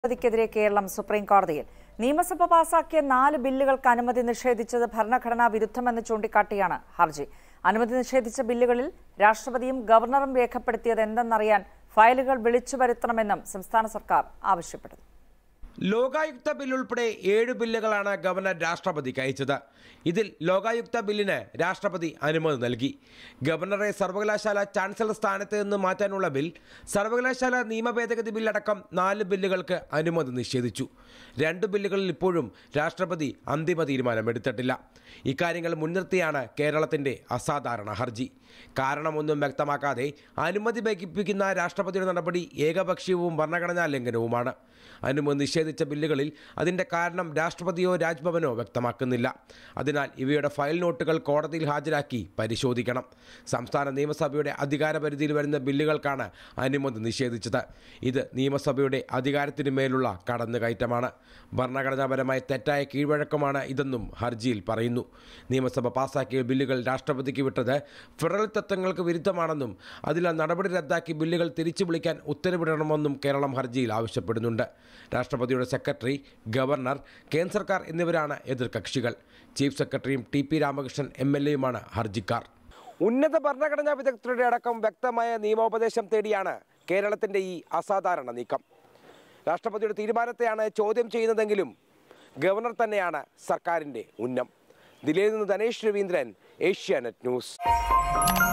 പദ്ധതിക്കെതിരെ Keralam supreme കോടതിയിൽ നിയമസഭ പാസാക്കിയ നാല് ബില്ലുകൾക്ക് അനുമതി നിഷേധിച്ചത് ഭരണഘടനാ വിരുദ്ധമെന്ന് ചൂണ്ടിക്കാട്ടിയാണ് ഹർജി അനുമതി നിഷേധിച്ച ബില്ലുകളിൽ രാഷ്ട്രപതിയും ഗവർണറും രേഖപ്പെടുത്തിയത് എന്തെന്നറിയാൻ ഫയലുകൾ വിളിച്ചു വരുത്തണമെന്നും സംസ്ഥാന സർക്കാർ ആവശ്യപ്പെടുന്നു ലോകായുക്ത ബിൽ ഉൾപ്പെടെ ഏഴ് ബില്ലുകളാണ് ഗവർണർ രാഷ്ട്രപതിക്ക് അയച്ചത് ഇതിൽ ലോകായുക്ത ബില്ലിന് രാഷ്ട്രപതി അനുമതി നൽകി ഗവർണറെ സർവകലാശാല ചാൻസലർ സ്ഥാനത്ത് നിന്ന് മാറ്റാനുള്ള ബിൽ സർവകലാശാല നിയമ ഭേദഗതി ബില്ലടക്കം നാല് ബില്ലുകൾക്ക് അനുമതി നിഷേധിച്ചു രണ്ട് ബില്ലുകളിൽ ഇപ്പോഴും രാഷ്ട്രപതി അന്തിമ തീരുമാനമെടുത്തിട്ടില്ല ഇക്കാര്യങ്ങൾ മുൻനിർത്തിയാണ് കേരളത്തിന്റെ അസാധാരണ ഹർജി കാരണമൊന്നും വ്യക്തമാക്കാതെ അനുമതി വൈകിപ്പിക്കുന്ന രാഷ്ട്രപതിയുടെ നടപടി ഏകപക്ഷീയവും ഭരണഘടനാ ലംഘനവുമാണ് അനുമതി നിഷേധിച്ച ബില്ലുകളിൽ അതിന്റെ കാരണം രാഷ്ട്രപതിയോ രാജ്ഭവനോ വ്യക്തമാക്കുന്നില്ല അതിനാൽ ഇവയുടെ ഫയൽ നോട്ടുകൾ കോടതിയിൽ ഹാജരാക്കി പരിശോധിക്കണം സംസ്ഥാന നിയമസഭയുടെ അധികാര പരിധിയിൽ വരുന്ന ബില്ലുകൾക്കാണ് അനുമതി നിഷേധിച്ചത് ഇത് നിയമസഭയുടെ അധികാരത്തിനു മേലുള്ള കടന്നുകയറ്റമാണ് ഭരണഘടനാപരമായ തെറ്റായ കീഴ്വഴക്കമാണ് ഇതെന്നും ഹർജിയിൽ പറയുന്നു നിയമസഭ പാസാക്കിയ ബില്ലുകൾ രാഷ്ട്രപതിക്ക് വിട്ടത് ഫെഡറൽ തത്വങ്ങൾക്ക് വിരുദ്ധമാണെന്നും അതിനാൽ നടപടി റദ്ദാക്കി ബില്ലുകൾ തിരിച്ചു വിളിക്കാൻ ഉത്തരവിടണമെന്നും കേരളം ഹർജിയിൽ ആവശ്യപ്പെടുന്നുണ്ട് രാഷ്ട്രപതിയുടെ സെക്രട്ടറി ഗവർണർ കേന്ദ്ര സർക്കാർ എന്നിവരാണ് എതിർകക്ഷികൾ ചീഫ് സെക്രട്ടറിയും T P Ramakrishnan M L എയുമാണ് ഹർജിക്കാർ ഉന്നത ഭരണഘടനാ വിദഗ്ധരുടെ അടക്കം വ്യക്തമായ നിയമോപദേശം തേടിയാണ് കേരളത്തിന്റെ ഈ അസാധാരണ നീക്കം രാഷ്ട്രപതിയുടെ തീരുമാനത്തെയാണ് ചോദ്യം ചെയ്യുന്നതെങ്കിലും ഗവർണർ തന്നെയാണ് സർക്കാരിന്റെ ഉന്നം ദില്ലിയിൽ നിന്ന് ധനേഷ് രവീന്ദ്രൻ ഏഷ്യാനെറ്റ് ന്യൂസ്